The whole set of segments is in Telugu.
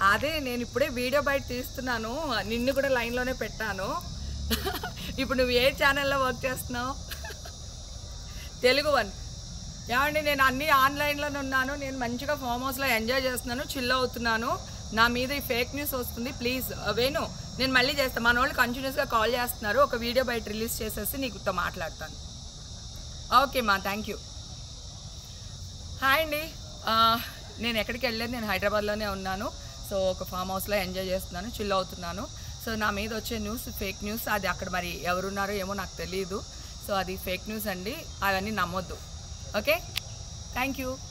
అదే నేను ఇప్పుడే వీడియో బయట తీస్తున్నాను నిన్ను కూడా లైన్లోనే పెట్టాను ఇప్పుడు నువ్వు ఏ ఛానల్లో వర్క్ చేస్తున్నావు తెలుగు వన్ ఏమండి నేను అన్ని ఆన్లైన్లోనే ఉన్నాను నేను మంచిగా ఫామ్ హౌస్లో ఎంజాయ్ చేస్తున్నాను చిల్ అవుతున్నాను నా మీద ఈ ఫేక్ న్యూస్ వస్తుంది ప్లీజ్ వేణు నేను మళ్ళీ చేస్తాను మన వాళ్ళు కంటిన్యూస్గా కాల్ చేస్తున్నారు ఒక వీడియో బయట రిలీజ్ చేసేసి నీకుతో మాట్లాడతాను ఓకే మా థ్యాంక్ యూ హాయ్ అండి ఆ, నేను ఎక్కడికి వెళ్ళలేదు నేను హైదరాబాద్లోనే ఉన్నాను సో ఒక ఫామ్ హౌస్లో ఎంజాయ్ చేస్తున్నాను చిల్ అవుతున్నాను సో నా మీద వచ్చే న్యూస్ ఫేక్ న్యూస్ అది అక్కడ మరి ఎవరున్నారో ఏమో నాకు తెలియదు సో అది ఫేక్ న్యూస్ అండి అవన్నీ నమ్మొద్దు ఓకే థ్యాంక్ యూ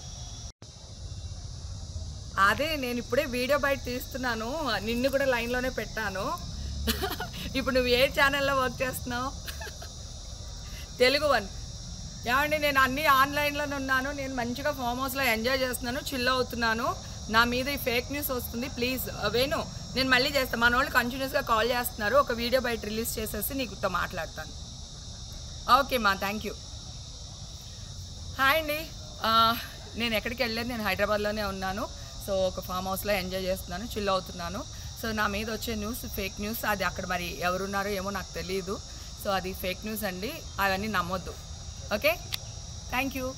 అదే నేను ఇప్పుడే వీడియో బయట తీస్తున్నాను నిన్ను కూడా లైన్లోనే పెట్టాను ఇప్పుడు నువ్వు ఏ ఛానల్లో వర్క్ చేస్తున్నావు తెలుగు వన్ ఏమండి నేను అన్ని ఆన్లైన్లోనే ఉన్నాను నేను మంచిగా ఫామ్ హౌస్లో ఎంజాయ్ చేస్తున్నాను చిల్ అవుతున్నాను నా మీద ఈ ఫేక్ న్యూస్ వస్తుంది ప్లీజ్ వేణు నేను మళ్ళీ చేస్తాను మన వాళ్ళు కంటిన్యూస్గా కాల్ చేస్తున్నారు ఒక వీడియో బయట రిలీజ్ చేసేసి నీకుతో మాట్లాడతాను ఓకే మా థ్యాంక్ యూ హాయ్ అండి ఆ, నేను ఎక్కడికి వెళ్ళలేదు నేను హైదరాబాద్లోనే ఉన్నాను సో ఒక ఫామ్ హౌస్లో ఎంజాయ్ చేస్తున్నాను చిల్ అవుతున్నాను సో నా మీద వచ్చే న్యూస్ ఫేక్ న్యూస్ అది అక్కడ మరి ఎవరున్నారో ఏమో నాకు తెలియదు సో అది ఫేక్ న్యూస్ అండి అవన్నీ నమ్మొద్దు ఓకే థ్యాంక్ యూ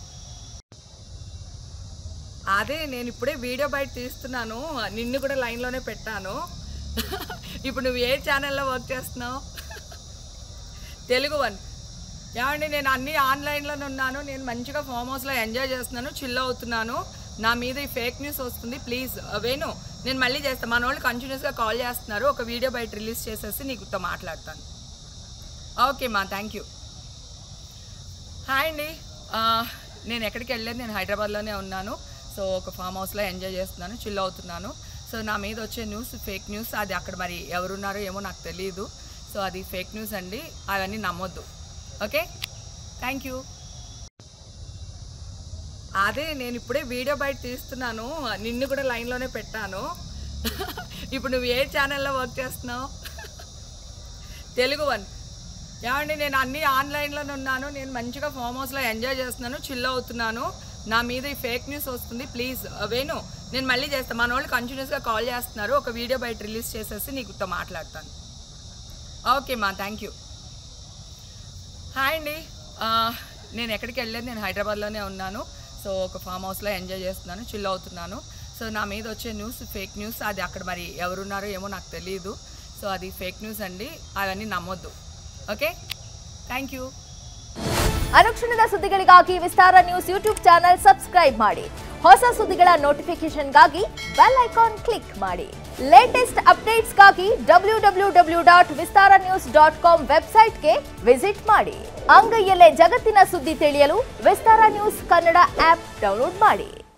అదే నేను ఇప్పుడే వీడియో బయట తీస్తున్నాను నిన్ను కూడా లైన్లోనే పెట్టాను ఇప్పుడు నువ్వు ఏ ఛానల్లో వర్క్ చేస్తున్నావు తెలుగు వన్ ఏమండి నేను అన్ని ఆన్లైన్లోనే ఉన్నాను నేను మంచిగా ఫామ్ హౌస్లో ఎంజాయ్ చేస్తున్నాను చిల్ అవుతున్నాను నా మీద ఈ ఫేక్ న్యూస్ వస్తుంది ప్లీజ్ వేణు నేను మళ్ళీ చేస్తాను మన వాళ్ళు కంటిన్యూస్గా కాల్ చేస్తున్నారు ఒక వీడియో బయట రిలీజ్ చేసేసి నీకుతో మాట్లాడతాను ఓకే మా థ్యాంక్ యూ హాయ్ అండి ఆ, నేను ఎక్కడికి వెళ్ళలేదు నేను హైదరాబాద్లోనే ఉన్నాను సో ఒక ఫామ్ హౌస్లో ఎంజాయ్ చేస్తున్నాను చిల్ అవుతున్నాను సో నా మీద వచ్చే న్యూస్ ఫేక్ న్యూస్ అది అక్కడ మరి ఎవరున్నారో ఏమో నాకు తెలియదు సో అది ఫేక్ న్యూస్ అండి అవన్నీ నమ్మొద్దు ఓకే థ్యాంక్ యూ అదే నేను ఇప్పుడే వీడియో బయట తీస్తున్నాను నిన్ను కూడా లైన్లోనే పెట్టాను ఇప్పుడు నువ్వు ఏ ఛానల్లో వర్క్ చేస్తున్నావు తెలుగు వన్ ఏమండి నేను అన్ని ఆన్లైన్లోనే ఉన్నాను నేను మంచిగా ఫామ్ హౌస్లో ఎంజాయ్ చేస్తున్నాను చిల్ అవుతున్నాను నా మీద ఈ ఫేక్ న్యూస్ వస్తుంది ప్లీజ్ వేణు నేను మళ్ళీ చేస్తాను మన వాళ్ళు కంటిన్యూస్గా కాల్ చేస్తున్నారు ఒక వీడియో బయట రిలీజ్ చేసేసి నీకుతో మాట్లాడతాను ఓకే మా థ్యాంక్ యూ హాయ్ అండి ఆ, నేను ఎక్కడికి వెళ్ళలేదు నేను హైదరాబాద్లోనే ఉన్నాను సో ఒక ఫామ్ హౌస్లో ఎంజాయ్ చేస్తున్నాను చిల్ అవుతున్నాను సో నా మీద వచ్చే న్యూస్ ఫేక్ న్యూస్ అది అక్కడ మరి ఎవరున్నారో ఏమో నాకు తెలియదు సో అది ఫేక్ ನ್ಯೂಸ್ అండి అవన్నీ నమ్మొద్దు ఓకే థ్ಯಾಂಕ್ ಯು ಅನುಕ್ಷಣದ ಸುದ್ದಿಗಳಿಗಾಗಿ Vistara news YouTube channel subscribe ಮಾಡಿ ಹೊಸ ಸುದ್ದಿಗಳ ನೋಟಿಫಿಕೇಶನ್ಗಾಗಿ ಬೆಲ್ ಐಕಾನ್ ಕ್ಲಿಕ್ ಮಾಡಿ ಲೇಟೆಸ್ಟ್ ಅಪ್ಡೇಟ್ಸ್ಗಾಗಿ W W W dot Vistara news dot com ವೆಬ್ಸೈಟ್ಗೆ ವಿಸಿಟ್ ಮಾಡಿ ಅಂಗೈಯಲ್ಲೇ ಜಗತ್ತಿನ ಸುದ್ದಿ ತಿಳಿಯಲು Vistara news Kannada app download ಮಾಡಿ